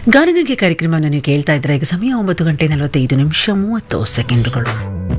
ಗಾನಗಂಗೆ ಕಾರ್ಯಕ್ರಮವನ್ನು ನೀವು ಕೇಳ್ತಾ ಇದ್ರೆ ಈಗ ಸಮಯ ಒಂಬತ್ತು ಗಂಟೆ ನಲವತ್ತೈದು ನಿಮಿಷ ಮೂವತ್ತು ಸೆಕೆಂಡುಗಳು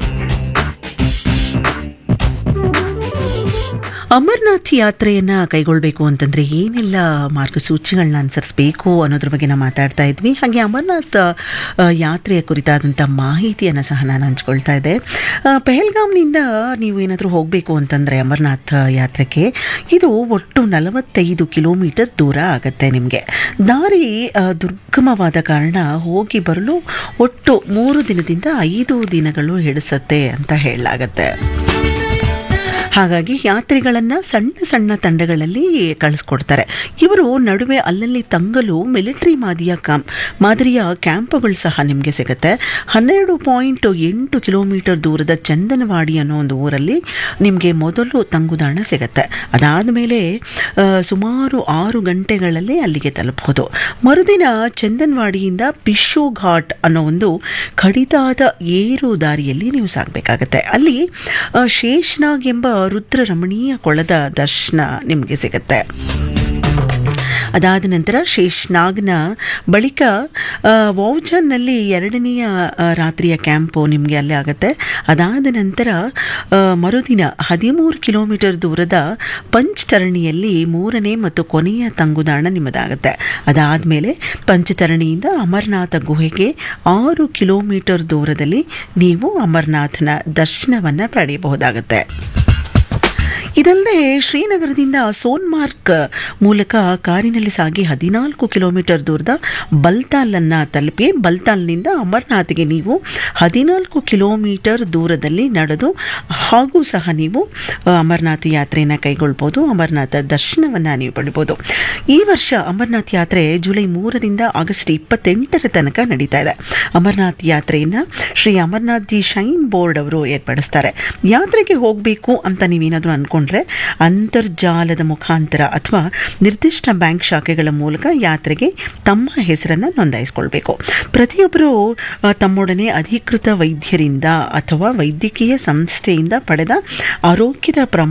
ಅಮರ್ನಾಥ್ ಯಾತ್ರೆಯನ್ನ ಕೈಗೊಳ್ಳಬೇಕು ಅಂತಂದ್ರೆ ಏನೆಲ್ಲ ಮಾರ್ಗಸೂಚಿಗಳನ್ನ ಅನುಸರಿಸಬೇಕು ಅನ್ನೋದ್ರ ಬಗ್ಗೆ ನಾವು ಮಾತಾಡ್ತಾ ಇದ್ವಿ ಹಾಗೆ ಅಮರ್ನಾಥ್ ಆ, ಯಾತ್ರೆಯ ಕುರಿತಾದಂಥ ಮಾಹಿತಿಯನ್ನು ಸಹ ನಾನು ಹಂಚ್ಕೊಳ್ತಾ ಇದ್ದೆ ಆ, ಪೆಹಲ್ಗಾಮ್ನಿಂದ ನೀವು ಏನಾದರೂ ಹೋಗಬೇಕು ಅಂತಂದರೆ ಅಮರ್ನಾಥ್ ಯಾತ್ರೆಗೆ ಇದು ಒಟ್ಟು ನಲವತ್ತೈದು ಕಿಲೋಮೀಟರ್ ದೂರ ಆಗುತ್ತೆ ನಿಮಗೆ ದಾರಿ ಆ, ದುರ್ಗಮವಾದ ಕಾರಣ ಹೋಗಿ ಬರಲು ಒಟ್ಟು ಮೂರು ದಿನದಿಂದ ಐದು ದಿನಗಳು ಹಿಡಿಸತ್ತೆ ಅಂತ ಹೇಳಲಾಗತ್ತೆ ಹಾಗಾಗಿ ಯಾತ್ರಿಗಳನ್ನು ಸಣ್ಣ ಸಣ್ಣ ತಂಡಗಳಲ್ಲಿ ಕಳಿಸ್ಕೊಡ್ತಾರೆ ಇವರು ನಡುವೆ ಅಲ್ಲಲ್ಲಿ ತಂಗಲು ಮಿಲಿಟರಿ ಮಾದಿಯ ಕ್ಯಾಂಪ್ ಮಾದರಿಯ ಕ್ಯಾಂಪ್ಗಳು ಸಹ ನಿಮಗೆ ಸಿಗುತ್ತೆ ಹನ್ನೆರಡು ಪಾಯಿಂಟ್ ಎಂಟು ಕಿಲೋಮೀಟರ್ ದೂರದ ಚಂದನವಾಡಿ ಅನ್ನೋ ಒಂದು ಊರಲ್ಲಿ ನಿಮಗೆ ಮೊದಲು ತಂಗುದಾಣ ಸಿಗುತ್ತೆ ಅದಾದ ಮೇಲೆ ಸುಮಾರು ಆರು ಗಂಟೆಗಳಲ್ಲಿ ಅಲ್ಲಿಗೆ ತಲುಪಬಹುದು ಮರುದಿನ ಚಂದನ್ವಾಡಿಯಿಂದ ಪಿಶು ಘಾಟ್ ಅನ್ನೋ ಒಂದು ಕಡಿದಾದ ಏರು ದಾರಿಯಲ್ಲಿ ನೀವು ಸಾಗಬೇಕಾಗತ್ತೆ ಅಲ್ಲಿ ಆ, ಶೇಷ್ನಾಗ್ ಎಂಬ ರುದ್ರ ರಮಣೀಯ ಕೊಳದ ದರ್ಶನ ನಿಮಗೆ ಸಿಗುತ್ತೆ ಅದಾದ ನಂತರ ಶೇಷ್ನಾಗ್ನ ಬಳಿಕ ಆ, ವೌಚನ್ನಲ್ಲಿ ಎರಡನೆಯ ಆ, ರಾತ್ರಿಯ ಕ್ಯಾಂಪು ನಿಮಗೆ ಅಲ್ಲೇ ಆಗುತ್ತೆ ಅದಾದ ನಂತರ ಆ, ಮರುದಿನ ಹದಿಮೂರು ಕಿಲೋಮೀಟರ್ ದೂರದ ಪಂಚ್ತರಣಿಯಲ್ಲಿ ಮೂರನೇ ಮತ್ತು ಕೊನೆಯ ತಂಗುದಾಣ ನಿಮ್ಮದಾಗುತ್ತೆ ಅದಾದಮೇಲೆ ಪಂಚತರಣಿಯಿಂದ ಅಮರನಾಥ ಗುಹೆಗೆ ಆರು ಕಿಲೋಮೀಟರ್ ದೂರದಲ್ಲಿ ನೀವು ಅಮರನಾಥನ ದರ್ಶನವನ್ನು ಪಡೆಯಬಹುದಾಗುತ್ತೆ ಇದಲ್ಲದೆ ಶ್ರೀನಗರದಿಂದ ಸೋನ್ಮಾರ್ಗ್ ಮೂಲಕ ಕಾರಿನಲ್ಲಿ ಸಾಗಿ ಹದಿನಾಲ್ಕು ಕಿಲೋಮೀಟರ್ ದೂರದ ಬಲ್ತಾಲನ್ನು ತಲುಪಿ ಬಲ್ತಾಲ್ನಿಂದ ಅಮರ್ನಾಥ್ಗೆ ನೀವು ಹದಿನಾಲ್ಕು ಕಿಲೋಮೀಟರ್ ದೂರದಲ್ಲಿ ನಡೆದು ಹಾಗೂ ಸಹ ನೀವು ಆ, ಅಮರನಾಥ್ ಯಾತ್ರೆಯನ್ನು ಕೈಗೊಳ್ಬೋದು ಅಮರನಾಥ ದರ್ಶನವನ್ನು ನೀವು ಪಡಿಬೋದು ಈ ವರ್ಷ ಅಮರನಾಥ್ ಯಾತ್ರೆ ಜುಲೈ ಮೂರರಿಂದ ಆಗಸ್ಟ್ ಇಪ್ಪತ್ತೆಂಟರ ತನಕ ನಡೀತಾ ಇದೆ ಅಮರನಾಥ್ ಯಾತ್ರೆಯನ್ನು ಶ್ರೀ ಅಮರನಾಥ್ ಜಿ ಶೈನ್ ಬೋರ್ಡ್ ಅವರು ಏರ್ಪಡಿಸ್ತಾರೆ ಯಾತ್ರೆಗೆ ಹೋಗಬೇಕು ಅಂತ ನೀವೇನಾದರೂ ಅಂದ್ಕೊಂಡ್ರೆ ಅಂತರ್ಜಾಲದ ಮುಖಾಂತರ ಅಥವಾ ನಿರ್ದಿಷ್ಟ ಬ್ಯಾಂಕ್ ಶಾಖೆಗಳ ಮೂಲಕ ಯಾತ್ರೆಗೆ ತಮ್ಮ ಹೆಸರನ್ನು ನೋಂದಾಯಿಸ್ಕೊಳ್ಬೇಕು ಪ್ರತಿಯೊಬ್ಬರು ಆ, ತಮ್ಮೊಡನೆ ಅಧಿಕೃತ ವೈದ್ಯರಿಂದ ಅಥವಾ ವೈದ್ಯಕೀಯ ಸಂಸ್ಥೆಯಿಂದ ಪಡೆದ ಆರೋಗ್ಯದ ಪ್ರಮಾಣ